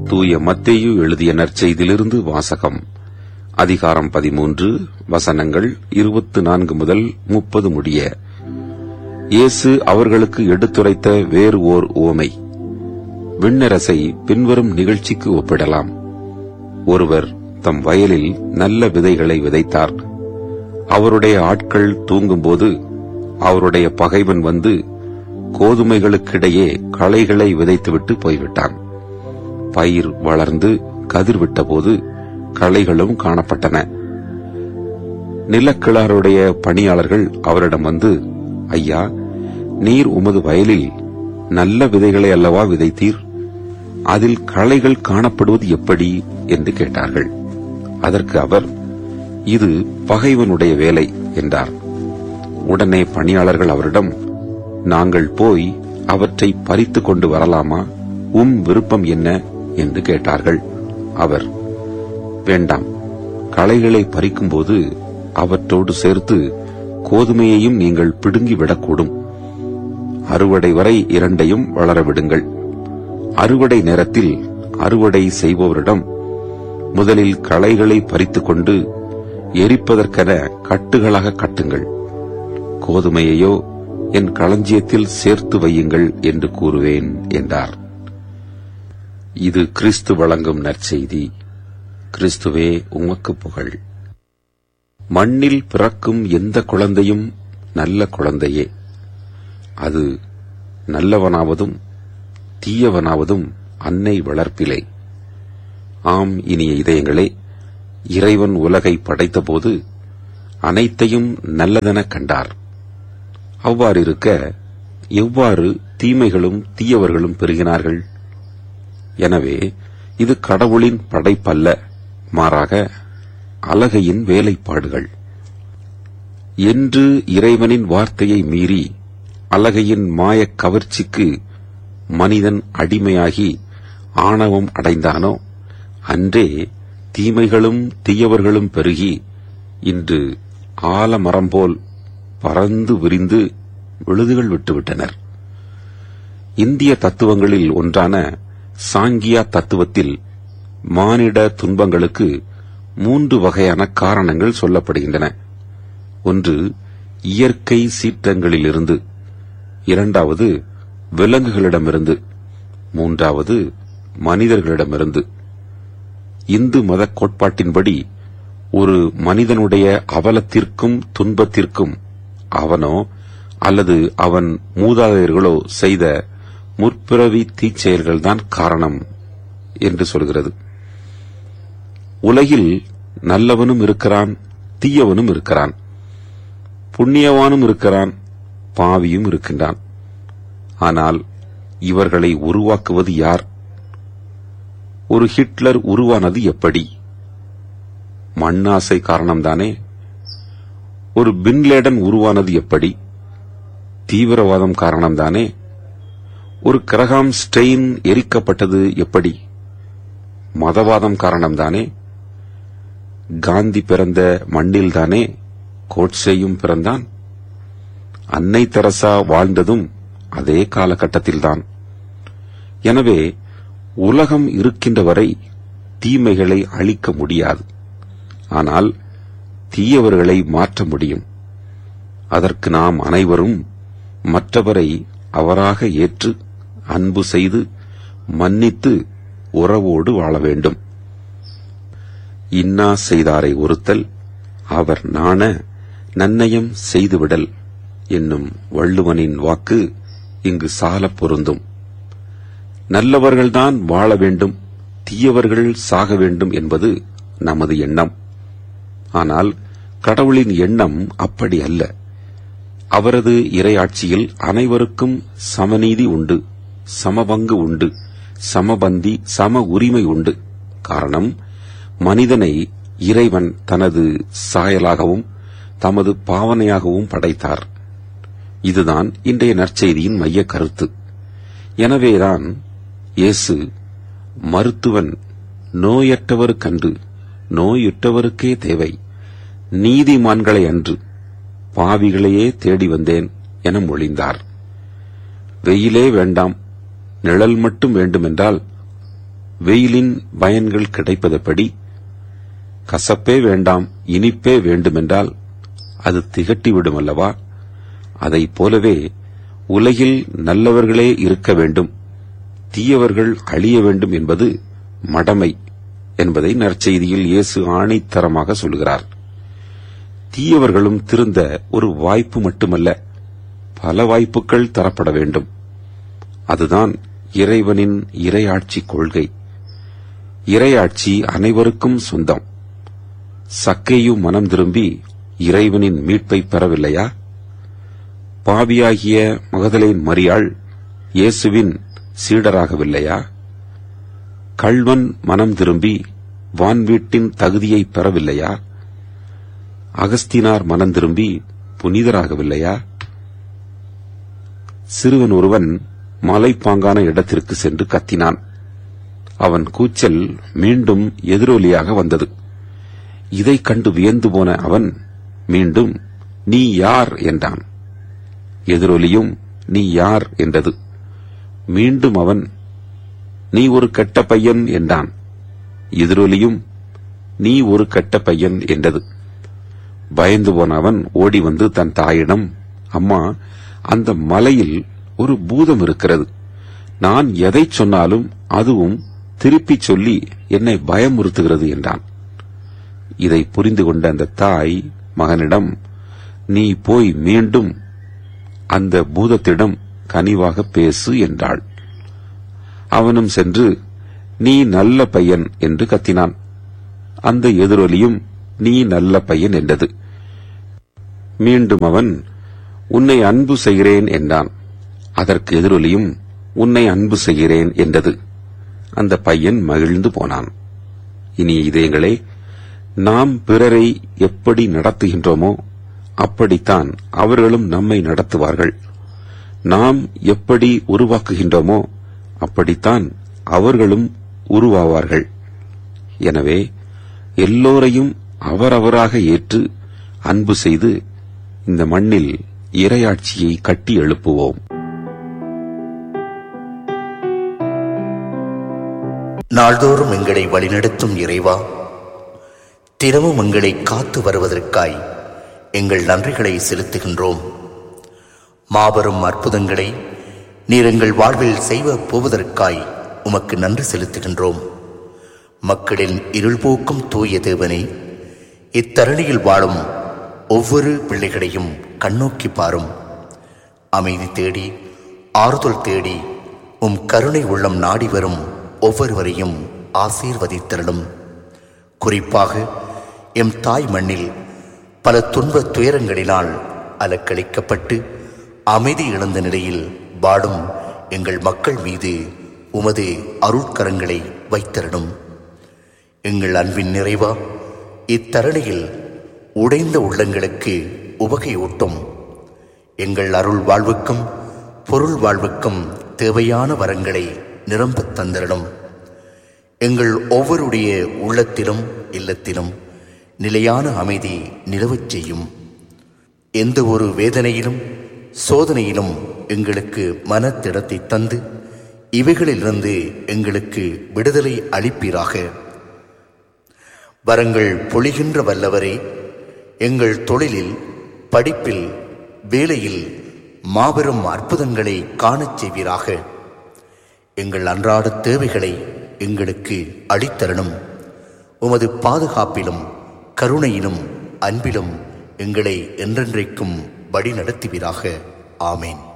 தூய மத்தேயு எழுதிய நற்செய்தியிலிருந்து வாசகம் அதிகாரம் பதிமூன்று வசனங்கள் இருபத்து நான்கு முதல் முப்பது முடிய இயேசு அவர்களுக்கு எடுத்துரைத்த வேறு ஓர் உவமை விண்ணரசை பின்வரும் நிகழ்ச்சிக்கு ஒப்பிடலாம் ஒருவர் தம் வயலில் நல்ல விதைகளை விதைத்தார் அவருடைய ஆட்கள் தூங்கும்போது அவருடைய பகைவன் வந்து கோதுமைகளுக்கிடையே களைகளை விதைத்துவிட்டு போய்விட்டான் பயிர் வளர்ந்து கதிர் விட்டபோது களைகளும் காணப்பட்டன நிலக்கிழாருடைய பணியாளர்கள் அவரிடம் வந்து ஐயா நீர் உமது வயலில் நல்ல விதைகளை அல்லவா விதைத்தீர் அதில் களைகள் காணப்படுவது எப்படி என்று கேட்டார்கள் அதற்கு அவர் இது பகைவனுடைய வேலை என்றார் உடனே பணியாளர்கள் அவரிடம் நாங்கள் போய் அவற்றை பறித்துக் கொண்டு வரலாமா உம் விருப்பம் என்ன என்று கேட்டார்கள் அவர் வேண்டாம் களைகளை பறிக்கும்போது அவற்றோடு சேர்த்து கோதுமையையும் நீங்கள் பிடுங்கி விடக்கூடும் அறுவடை வரை இரண்டையும் வளர விடுங்கள் அறுவடை நேரத்தில் அறுவடை செய்பவரிடம் முதலில் களைகளை பறித்துக் கொண்டு எரிப்பதற்கென கட்டுகளாக கட்டுங்கள் கோதுமையையோ என் களஞ்சியத்தில் சேர்த்து வையுங்கள் என்று கூறுவேன் என்றார் இது கிறிஸ்து வழங்கும் நற்செய்தி கிறிஸ்துவே உமக்கு புகழ் மண்ணில் பிறக்கும் எந்த குழந்தையும் நல்ல குழந்தையே அது நல்லவனாவதும் தீயவனாவதும் அன்னை வளர்ப்பிலே ஆம் இனிய இதயங்களே இறைவன் உலகை படைத்தபோது அனைத்தையும் நல்லதெனக் கண்டார் அவ்வாறிருக்க எவ்வாறு தீமைகளும் தீயவர்களும் பெருகினார்கள் எனவே இது கடவுளின் படைப்பல்ல மாறாக அலகையின் வேலைப்பாடுகள் என்று இறைவனின் வார்த்தையை மீறி அலகையின் மாயக் கவர்ச்சிக்கு மனிதன் அடிமையாகி ஆணவம் அடைந்தானோ அன்றே தீமைகளும் தீயவர்களும் பெருகி இன்று ஆலமரம் போல் பறந்து விரிந்து விழுதுகள் விட்டுவிட்டனர் இந்திய தத்துவங்களில் ஒன்றான சாங்கியா தத்துவத்தில் மானிட துன்பங்களுக்கு மூன்று வகையான காரணங்கள் சொல்லப்படுகின்றன ஒன்று இயற்கை சீற்றங்களிலிருந்து இரண்டாவது விலங்குகளிடமிருந்து மூன்றாவது மனிதர்களிடமிருந்து இந்து மத கோட்பாட்டின்படி ஒரு மனிதனுடைய அவலத்திற்கும் துன்பத்திற்கும் அவனோ அல்லது அவன் மூதாதையர்களோ செய்த முற்பிறவி தீச்செயல்கள்தான் காரணம் என்று சொல்கிறது உலகில் நல்லவனும் இருக்கிறான் தீயவனும் இருக்கிறான் புண்ணியவானும் இருக்கிறான் பாவியும் இருக்கின்றான் ஆனால் இவர்களை உருவாக்குவது யார் ஒரு ஹிட்லர் உருவானது எப்படி மண்ணாசை காரணம்தானே ஒரு பின்லேடன் உருவானது எப்படி தீவிரவாதம் காரணம்தானே ஒரு கிரகாம் ஸ்டெயின் எரிக்கப்பட்டது எப்படி மதவாதம் காரணம்தானே காந்தி பிறந்த மண்ணில்தானே கோட்சேயும் பிறந்தான் அன்னை தெரசா வாழ்ந்ததும் அதே காலகட்டத்தில்தான் எனவே உலகம் இருக்கின்ற வரை தீமைகளை அழிக்க முடியாது ஆனால் தீயவர்களை மாற்ற முடியும் அதற்கு நாம் அனைவரும் மற்றவரை அவராக ஏற்று அன்பு செய்து மன்னித்து உறவோடு வாழ வேண்டும் இன்னா செய்தாரை ஒருத்தல் அவர் நாண நன்னயம் செய்துவிடல் என்னும் வள்ளுவனின் வாக்கு இங்கு சாலப் பொருந்தும் நல்லவர்கள்தான் வாழ வேண்டும் தீயவர்கள் சாக வேண்டும் என்பது நமது எண்ணம் ஆனால் கடவுளின் எண்ணம் அப்படி அல்ல அவரது இரையாட்சியில் அனைவருக்கும் சமநீதி உண்டு சமபங்கு உண்டு சமபந்தி சம உரிமை உண்டு காரணம் மனிதனை இறைவன் தனது சாயலாகவும் தமது பாவனையாகவும் படைத்தார் இதுதான் இன்றைய நற்செய்தியின் மைய கருத்து எனவேதான் இயேசு மருத்துவன் நோயற்றவருக்கன்று நோயுற்றவருக்கே தேவை நீதிமான்களை அன்று பாவிகளையே தேடி வந்தேன் என மொழிந்தார் வெயிலே வேண்டாம் நிழல் மட்டும் வேண்டுமென்றால் வெயிலின் பயன்கள் கிடைப்பதப்படி கசப்பே வேண்டாம் இனிப்பே வேண்டுமென்றால் அது திகட்டிவிடும் அல்லவா அதைப் போலவே உலகில் நல்லவர்களே இருக்க வேண்டும் தீயவர்கள் அழிய வேண்டும் என்பது மடமை என்பதை நற்செய்தியில் இயேசு ஆணைத்தரமாக சொல்கிறார் தீயவர்களும் திருந்த ஒரு வாய்ப்பு மட்டுமல்ல பல வாய்ப்புகள் தரப்பட வேண்டும் அதுதான் இறைவனின் இறையாட்சி கொள்கை இறையாட்சி அனைவருக்கும் சொந்தம் சக்கையு மனம் திரும்பி இறைவனின் மீட்பை பெறவில்லையா பாவியாகிய மகதலேன் மரியாள் இயேசுவின் சீடராகவில்லையா கள்வன் மனம் திரும்பி வான்வீட்டின் தகுதியை பெறவில்லையா அகஸ்தினார் மனம் திரும்பி புனிதராகவில்லையா சிறுவன் ஒருவன் மலைப்பாங்கான இடத்திற்கு சென்று கத்தினான் அவன் கூச்சல் மீண்டும் எதிரொலியாக வந்தது இதைக் கண்டு வியந்து போன அவன் மீண்டும் நீ யார் என்றான் எதிரொலியும் நீ யார் என்றது மீண்டும் அவன் நீ ஒரு கெட்ட பையன் என்றான் எதிரொலியும் நீ ஒரு கெட்ட பையன் என்றது பயந்து போன அவன் ஓடி வந்து தன் தாயிடம் அம்மா அந்த மலையில் ஒரு பூதம் இருக்கிறது நான் எதை சொன்னாலும் அதுவும் திருப்பிச் சொல்லி என்னை பயமுறுத்துகிறது என்றான் இதை புரிந்து கொண்ட அந்த தாய் மகனிடம் நீ போய் மீண்டும் அந்த பூதத்திடம் கனிவாக பேசு என்றாள் அவனும் சென்று நீ நல்ல பையன் என்று கத்தினான் அந்த எதிரொலியும் நீ நல்ல பையன் என்றது மீண்டும் அவன் உன்னை அன்பு செய்கிறேன் என்றான் அதற்கு எதிரொலியும் உன்னை அன்பு செய்கிறேன் என்றது அந்த பையன் மகிழ்ந்து போனான் இனிய இதயங்களே நாம் பிறரை எப்படி நடத்துகின்றோமோ அப்படித்தான் அவர்களும் நம்மை நடத்துவார்கள் நாம் எப்படி உருவாக்குகின்றோமோ அப்படித்தான் அவர்களும் உருவாவார்கள் எனவே எல்லோரையும் அவரவராக ஏற்று அன்பு செய்து இந்த மண்ணில் இரையாட்சியை கட்டி எழுப்புவோம் நாள்தோறும் எங்களை வழிநடத்தும் இறைவா தினமும் எங்களை காத்து வருவதற்காய் எங்கள் நன்றிகளை செலுத்துகின்றோம் மாபெரும் அற்புதங்களை நீர் எங்கள் வாழ்வில் செய்வ போவதற்காய் உமக்கு நன்றி செலுத்துகின்றோம் மக்களின் இருள் போக்கும் தூய தேவனே இத்தரணியில் வாழும் ஒவ்வொரு பிள்ளைகளையும் கண்ணோக்கி பாரும் அமைதி தேடி ஆறுதல் தேடி உம் கருணை உள்ளம் நாடி வரும் ஒவ்வொருவரையும் ஆசீர்வதித்தருளும் குறிப்பாக எம் தாய் மண்ணில் பல துன்பத் துயரங்களினால் அலக்களிக்கப்பட்டு அமைதி இழந்த நிலையில் வாடும் எங்கள் மக்கள் மீது உமது அருட்கரங்களை வைத்தரணும் எங்கள் அன்பின் நிறைவா இத்தரணியில் உடைந்த உள்ளங்களுக்கு உவகையூட்டும் எங்கள் அருள் வாழ்வுக்கும் பொருள் வாழ்வுக்கும் தேவையான வரங்களை நிரம்பத் தந்திரணும் எங்கள் ஒவ்வொருடைய உள்ளத்திலும் இல்லத்திலும் நிலையான அமைதி நிலவச் செய்யும் எந்த ஒரு வேதனையிலும் சோதனையிலும் எங்களுக்கு மனத்திடத்தை தந்து இவைகளிலிருந்து எங்களுக்கு விடுதலை அளிப்பீராக வரங்கள் பொழிகின்ற வல்லவரே எங்கள் தொழிலில் படிப்பில் வேலையில் மாபெரும் அற்புதங்களை காணச் செய்வீராக எங்கள் அன்றாட தேவைகளை எங்களுக்கு அளித்தரணும் உமது பாதுகாப்பிலும் கருணையிலும் அன்பிலும் எங்களை என்றென்றைக்கும் வழி நடத்துவீராக ஆமேன்